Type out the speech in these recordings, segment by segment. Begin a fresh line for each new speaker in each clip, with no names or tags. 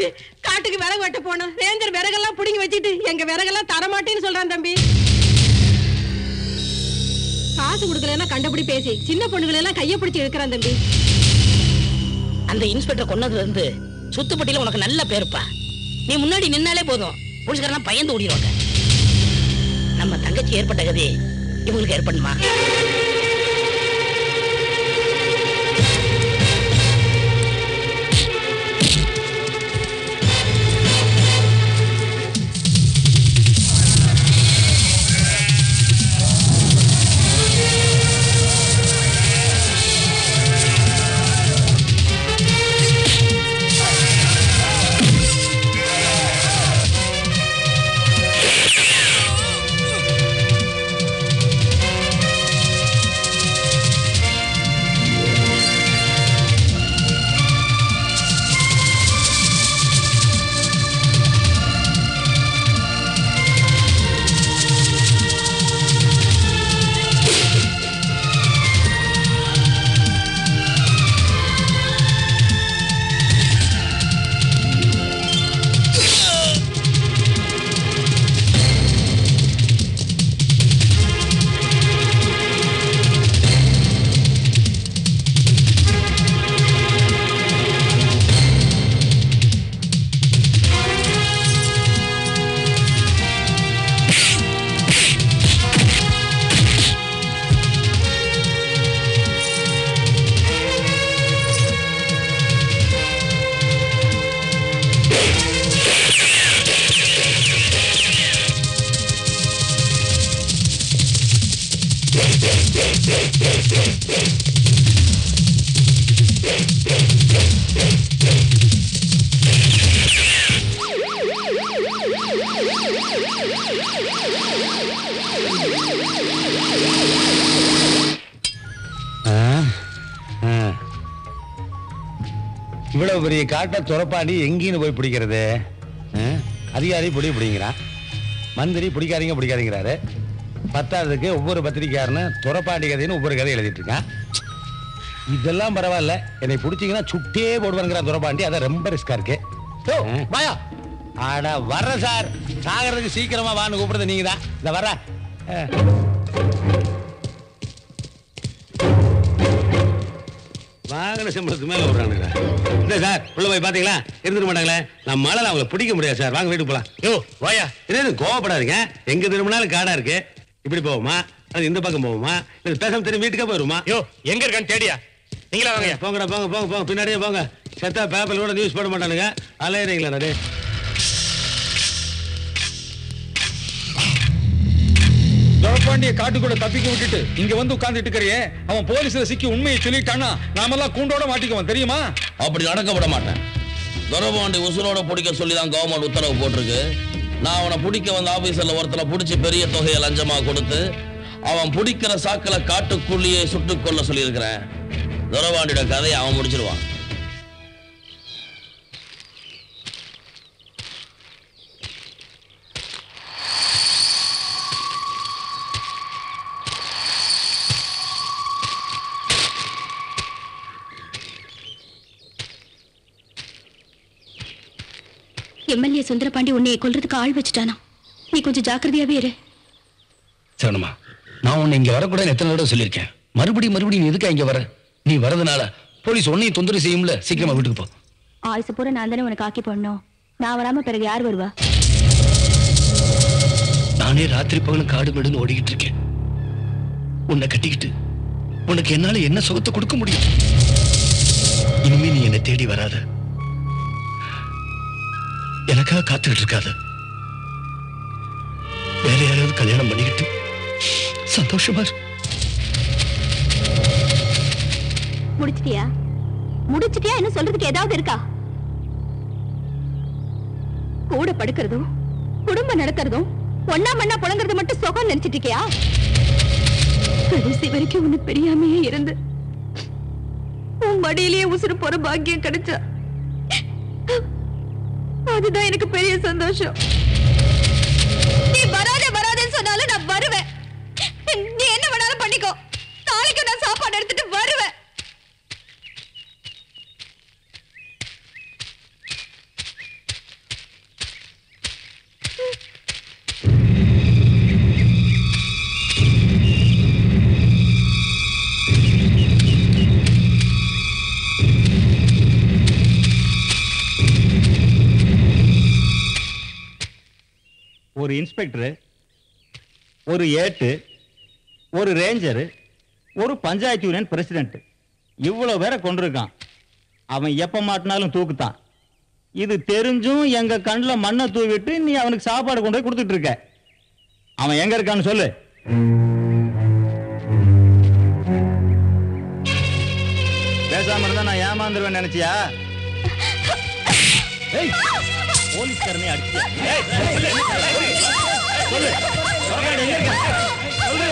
தம்பி காட்டுக்கு விறகு வெட்ட போனோம் ரேஞ்சர் விறகெல்லாம் புடிங்கி வச்சுட்டு எங்க விறகெல்லாம் தரமாட்டேன்னு சொல்றான் தம்பி காசு கொடுக்கலன்னா கண்டபடி பேசி சின்ன பொண்ணுகளை எல்லாம் கைய பிடிச்சு இழுக்கிறான் தம்பி
அந்த இன்ஸ்பெக்டர் கொன்னதுல இருந்து சுத்துப்பட்டியில உனக்கு நல்ல பேருப்பா நீ முன்னாடி நின்னாலே போதும் போலீஸ்காரெல்லாம் பயந்து ஓடிடுவாங்க நம்ம தங்கச்சி ஏற்பட்ட கதி இவங்களுக்கு ஏற்படுமா
இவ்வளவு பெரிய காட்டை துறப்பாண்டி எங்கேன்னு போய் பிடிக்கிறது ஆ? அதிகாரி பிடி பிடிங்கிறான் மந்திரி பிடிக்காதீங்க பிடிக்காதீங்கிறாரு பத்தாவதுக்கு ஒவ்வொரு பத்திரிக்கையாரனும் துறப்பாண்டி கதைன்னு ஒவ்வொரு கதை எழுதிட்டு இருக்கான் இதெல்லாம் பரவாயில்ல என்னை பிடிச்சிங்கன்னா சுட்டே போடுவாங்கிறான் துறப்பாண்டி அதான் ரொம்ப ரிஸ்கா இருக்கு வாயா ஆடா வர்ற சார் சாகிறதுக்கு சீக்கிரமா வான்னு கூப்பிடுறது நீங்க தான் இந்த வர்ற வாங்கின சம்பளத்துக்கு மேல விடுறானுங்க இந்த சார் உள்ள போய் பாத்தீங்களா இருந்துட மாட்டாங்களே நான் மழை அவங்களை பிடிக்க முடியாது சார் வாங்க வீட்டுக்கு போலாம் யோ வாயா இது கோவப்படாதீங்க எங்க திரும்பினாலும் காடா இருக்கு இப்படி போவோமா அது இந்த பக்கம் போவோமா இது பேசாம திரும்பி வீட்டுக்கே போயிருமா யோ எங்க இருக்கான்னு தேடியா நீங்களா வாங்க போங்கடா போங்க போங்க போங்க பின்னாடியே போங்க செத்தா பேப்பர்ல கூட நியூஸ் போட மாட்டானுங்க அலையிறீங்களா நடு
துரப்பாண்டிய காட்டுக்குள்ள தப்பிக்க விட்டுட்டு இங்க வந்து உட்கார்ந்துட்டு இருக்கிறியே அவன் போலீஸ்ல சிக்கி உண்மையை சொல்லிட்டானா நாமெல்லாம் கூண்டோட மாட்டிக்குவோம் தெரியுமா
அப்படி நடக்க விட மாட்டேன் துரபாண்டி உசுரோட பிடிக்க சொல்லி தான் கவர்மெண்ட் உத்தரவு போட்டிருக்கு நான் அவனை பிடிக்க வந்த ஆபீசர்ல ஒருத்தனை பிடிச்சி பெரிய தொகையை லஞ்சமா கொடுத்து அவன் பிடிக்கிற சாக்கில காட்டுக்குள்ளேயே சுட்டுக் கொள்ள சொல்லியிருக்கிறேன் துரபாண்டியோட கதையை அவன் முடிச்சிருவான்
எம்எல்ஏ சுந்தரபாண்டி உன்னைய கொல்றதுக்கு ஆள் வச்சுட்டானா நீ கொஞ்சம் ஜாக்கிரதையாவே இரு
சரணமா நான் உன்னை இங்க வரக்கூடாது எத்தனை தடவை சொல்லியிருக்கேன் மறுபடியும் மறுபடியும் நீ எதுக்கா இங்க வர நீ வரதுனால போலீஸ் உன்னையும் தொந்தரவு செய்யும்ல சீக்கிரமா வீட்டுக்கு போ
ஆயுச பூரா நான் தானே உனக்கு ஆக்கி போடணும் நான் வராம பிறகு யார் வருவா
நானே ராத்திரி பகலும் காடு மேடுன்னு ஓடிக்கிட்டு இருக்கேன் உன்னை கட்டிக்கிட்டு உனக்கு என்னால என்ன சுகத்தை கொடுக்க முடியும் இனிமே நீ என்னை தேடி வராத எனக்காக காத்துக்கிட்டு இருக்காத வேற யாராவது கல்யாணம் பண்ணிக்கிட்டு சந்தோஷமா இரு.
முடிச்சிட்டியா முடிச்சிட்டியா என்ன சொல்றதுக்கு ஏதாவது இருக்கா கூட படுக்கிறதும் குடும்பம் நடத்துறதும் ஒன்னா மண்ணா புழங்குறது மட்டும் சுகம் நினைச்சிட்டு இருக்கியா கடைசி வரைக்கும் உன்னை பெரியாமையே இருந்து உன் மடியிலேயே உசுறு போற பாக்கியம் கிடைச்சா அதுதான் எனக்கு பெரிய சந்தோஷம் நீ வராதே வராதேன்னு சொன்னாலும் நான் வருவேன் நீ என்ன வேணாலும் பண்ணிக்கோ நாளைக்கு நான் சாப்பாடு எடுத்துட்டு வருவேன்
இன்ஸ்பெக்டர் ஒரு ஏட்டு ஒரு ரேஞ்சரு ஒரு பஞ்சாயத்து யூனியன் பிரசிடென்ட் இவ்வளோ பேரை கொண்டிருக்கான் அவன் எப்போ மாட்டினாலும் தூக்குத்தான் இது தெரிஞ்சும் எங்க கண்ணில் மண்ணை தூவிட்டு நீ அவனுக்கு சாப்பாடு கொண்டு போய் கொடுத்துட்டு இருக்க அவன் எங்க இருக்கான்னு சொல்லு பேசாம இருந்தா நான் ஏமாந்துருவேன் நினைச்சியா ஏய், போலீஸ்காரனே அடிச்சியா ஏய், சொல்லு, சொல்லு சொல்றாடி, எங்க இருக்க? சொல்லு.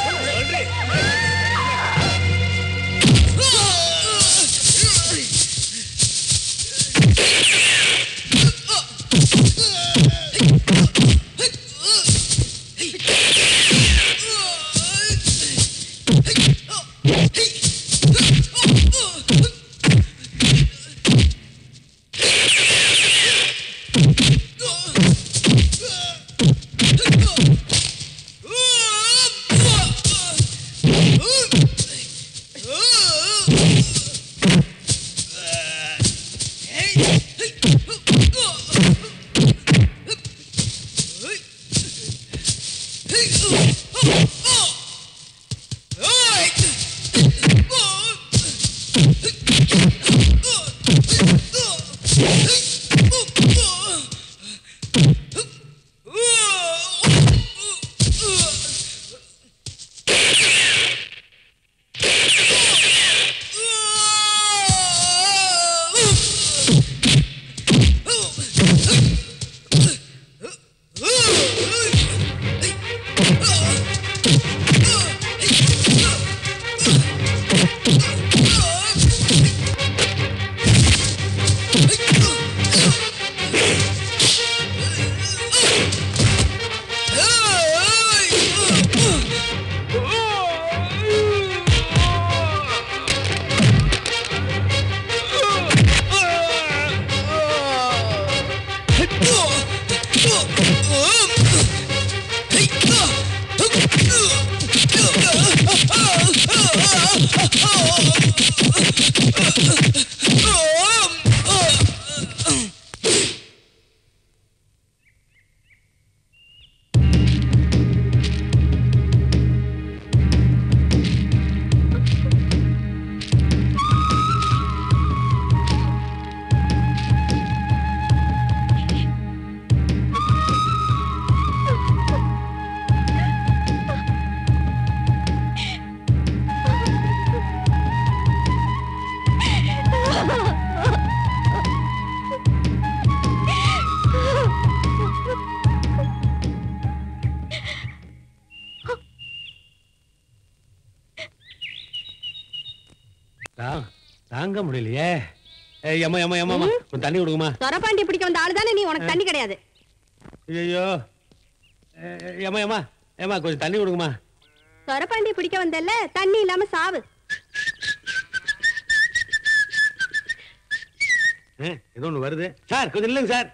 தா- தாங்க முடியலையே ஏய் அம்மா அம்மா அம்மா அம்மா கொஞ்சம் தண்ணி கொடுக்குமா
சொரப்பாண்டி பிடிக்க வந்த ஆளு தானே நீ உனக்கு தண்ணி கிடையாது
ஐயோ ஏமா ஏமா ஏமா கொஞ்சம் தண்ணி கொடுக்குமா
சொரப்பாண்டி பிடிக்க வந்தல்ல தண்ணி இல்லாம சாவு
ஆ, ஏதோ ஒண்ணு வருது சார் கொஞ்சம் இல்லைங்க சார்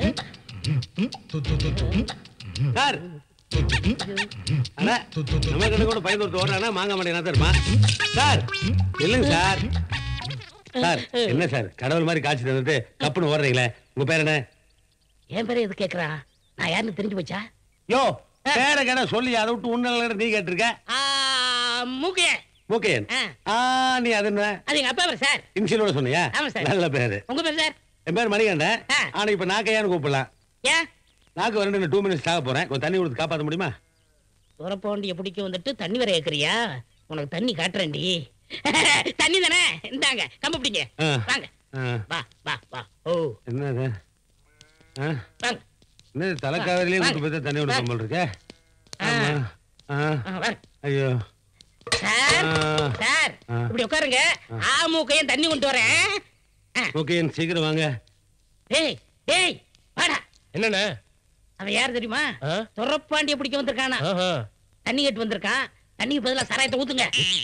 சார் அண்ணா, நம்ம கிட்ட கூட பயந்து ஒருத்தர் ஓடுறானா மாங்க மாட்டேன் தருமா சார் இல்லைங்க சார் சார் என்ன சார் கடவுள் மாதிரி காட்சி தந்துட்டு கப்புன்னு ஓடுறீங்களே உங்க பேர் என்ன
என் பேரை எது கேக்குறா நான் யாருன்னு தெரிஞ்சு போச்சா
யோ பேர கேட சொல்லி அதை விட்டு உன்ன நீ கேட்டிருக்க
ஆ, மூக்கையன்
ஓகே
ஆ.
ஆ நீ அது என்ன
அது எங்க அப்பா பேர் சார்
இன்சியலோட சொன்னியா
ஆமா சார்.
நல்ல பேரு
உங்க பேர் சார்
என் பேர் மணிகண்டன்
ஆ.
ஆனா இப்ப நாக்கையான்னு கூப்பிடலாம்
ஏன்
நாக்கு வரண்டு டூ மினிட்ஸ் ஆக போறேன் கொஞ்சம் தண்ணி கொடுத்து காப்பாத்த முடியுமா
துரப்பாண்டிய பிடிக்க வந்துட்டு தண்ணி வர ஏக்குறியா உனக்கு தண்ணி காட்டுறேன்டி தண்ணி தானே இந்தாங்க கம்பு பிடிங்க
ஆ.
வாங்க
ஆ,
வா வா வா ஓ
என்னது ஆ,
வாங்க
என்ன தலைக்காவிலேயே
வாங்க.
கூட்டு போய் தான் தண்ணி கொடுக்க போல் இருக்கே
ஆ.
ஆமா ஆ,
ஆ, வாங்க
ஐயோ
சார்
ஆ.
சார்
ஆ.
இப்படி உட்காருங்க ஆ மூக்கையும் தண்ணி கொண்டு வரேன் ஆ,
ஓகே சீக்கிரம் வாங்க
டேய் டேய் வாடா
என்னண்ணே
அவன் யார் தெரியுமா
ஆ?
துரப்பாண்டிய பிடிக்க வந்திருக்கானா
ஆஹா.
தண்ணி கேட்டு வந்திருக்கான் தண்ணிக்கு பதிலா சாராயத்தை ஊத்துங்க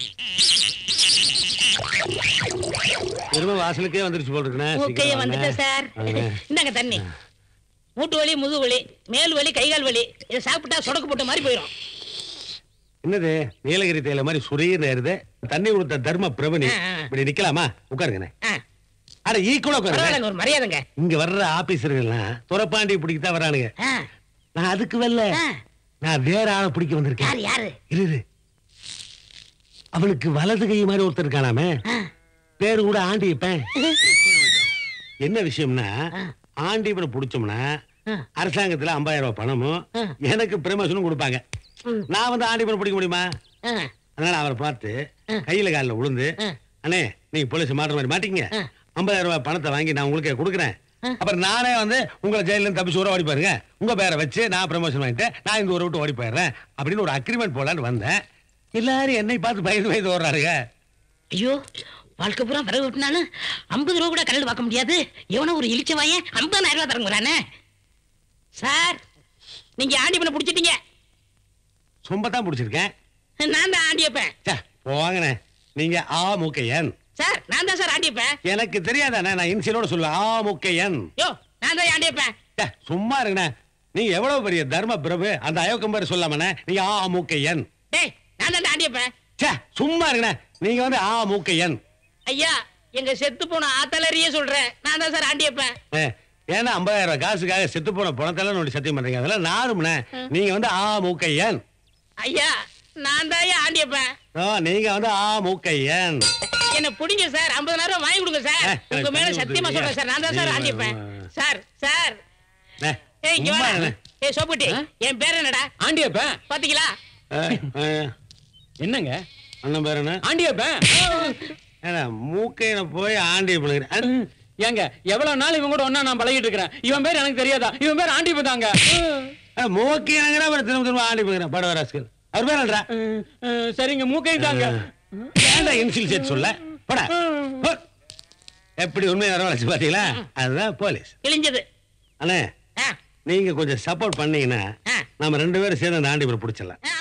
திரும்ப வாசலுக்கே வந்துருச்சு போல் இருக்குண்ணே
மூக்கைய
சீக்கிரம்
வந்துட்டேன்
வாங்க.
சார்
வாங்க.
இந்தாங்க தண்ணி மூட்டு வலி முதுகு வலி மேல் வலி கைகால் வலி இதை சாப்பிட்டா சொடக்கு போட்ட மாதிரி போயிடும்
என்னது நீலகிரி தேயிலை மாதிரி சுரீர் ஏறுது தண்ணி கொடுத்த தர்ம பிரபணி
ஆ, ஆ.
இப்படி நிக்கலாமா உட்காருங்கண்ணே
ஆ,
அட ஈக்குவலா உட்காருங்க
பரவாயில்லைங்க ஒரு மரியாதைங்க
இங்க வர்ற ஆபீசர்கள்லாம் துரப்பாண்டி பிடிக்கத்தான் வரானுங்க
ஆ,
நான் அதுக்கு வரல
ஆ,
நான் வேற ஆளை பிடிக்க வந்திருக்கேன்
யாரு யாரு
இரு இரு. அவனுக்கு வலது கை மாதிரி ஒருத்தர் இருக்கானாமே
ஆ,
பேரு கூட ஆண்டியப்பன் என்ன விஷயம்னா
ஆ.
ஆண்டியப்பனை பிடிச்சோம்னா
ஆ.
அரசாங்கத்துல 50000 ரூபாய் பணமும்
ஆ.
எனக்கு பிரமோஷனும் கொடுப்பாங்க
ம்.
நான் வந்து ஆண்டியப்பனை பிடிக்க முடியுமா
ஆ,
அதனால அவரை பார்த்து
ஆ.
கையில காலில் விழுந்து
ஆ.
அண்ணே நீங்க போலீஸ் மாட்டுற மாதிரி மாட்டீங்க
ஆ.
50000 ரூபாய் பணத்தை வாங்கி நான் உங்களுக்கு கொடுக்குறேன்
ஆ.
அப்புறம் நானே வந்து உங்களை ஜெயில இருந்து தப்பிச்சு ஊர ஓடி பாருங்க உங்க பேரை வச்சு நான் ப்ரமோஷன் வாங்கிட்டு நான் இந்த ஊரை விட்டு ஓடி போயிடுறேன் அப்படின்னு ஒரு அக்ரிமெண்ட் போலான்னு வந்தேன் எல்லாரும் என்னை பார்த்து பயந்து பயந்து ஓடுறாருங்க
ஐயோ வாழ்க்கை பூரா விறகு விட்டுனாலும் ஐம்பது ரூபா கூட கல்லில் பார்க்க முடியாது எவனோ ஒரு இழிச்ச வாயன் ஐம்பதாயிரம் ரூபா தரங்குறானே சார் நீங்க ஆண்டி பண்ண பிடிச்சிட்டீங்க
சொம்ப தான் பிடிச்சிருக்கேன்
நான் தான் ஆண்டியப்பேன்
ச்சே, போங்கண்ணே நீங்க ஆ முக்கையன்
சார் நான் தான் சார் ஆண்டியப்பேன்
எனக்கு தெரியாதாண்ணே நான் இன்சியலோட சொல்லுவேன் ஆ முக்கையன்
யோ நான் தான் ஆண்டியப்பேன்
ச்சே, சும்மா இருங்கண்ணே நீங்க எவ்வளவு பெரிய தர்ம பிரபு அந்த அயோக்கம் பேர் சொல்லாமண்ணே நீங்க ஆ முக்கையன்
டேய் நான் தான் ஆண்டியப்பேன்
ச்சே, சும்மா இருங்கண்ணே நீங்க வந்து ஆ மூக்கையன்
ஐயா எங்க செத்து போன ஆத்தலரியே சொல்றேன் நான் தான் சார் ஆண்டியப்பேன்
ஏ, ஏன்னா ஐம்பதாயிரம் ரூபாய் காசுக்காக செத்து போன பணத்தெல்லாம் நோண்டி சத்தியம் பண்றீங்க அதெல்லாம் நானும்ண்ணே நீங்க வந்து ஆ மூக்கையன்
ஐயா நான் தான் ஆண்டியப்பேன்
ஓ, நீங்க வந்து ஆ மூக்கையன்
என்ன புடிங்க சார் ஐம்பதாயிரம் வாங்கி கொடுங்க சார்
ஏ,
உங்க மேல
எனக்கு
சத்தியமா
தெரியும்.
சொல்றேன் சார் நான் தான் சார்
ஏய்,
ஆண்டியப்பேன்
வா.
சார் சார்
ஏ,
ஏய் இங்க
சும்மா
வா
இருண்ணே.
ஏய் சோப்புட்டி என் பேர் என்னடா
ஆண்டியப்ப
பாத்தீங்களா
ஏ, ஏ,
என்னங்க
அண்ணன் பேர் என்ன
ஆண்டியப்ப
ஏன்னா மூக்கையில போய் ஆண்டி பண்ணுகிறேன்
ஏங்க எவ்வளவு நாள் இவன் கூட ஒன்னா நான் பழகிட்டு இருக்கிறேன் இவன் பேர் எனக்கு தெரியாதா இவன் பேர் ஆண்டியப்ப தாங்க
மூக்கையிலங்கிற அப்புறம் திரும்ப திரும்ப ஆண்டி பண்ணுகிறேன் படவராஸ்கர் அவர் பேர் என்னடா
சரிங்க மூக்கை தாங்க
ஏன்டா இன்சில் சேர்த்து சொல்ல போடா போ. எப்படி உண்மையை வரவழைச்சு பாத்தீங்களா அதுதான் போலீஸ்
கிழிஞ்சது
அண்ணே
ஆ,
நீங்க கொஞ்சம் சப்போர்ட் பண்ணீங்கன்னா
ஆ.
நம்ம ரெண்டு பேரும் சேர்ந்து அந்த ஆண்டிபுரம் பிடிச்சிடலாம்
ஆ,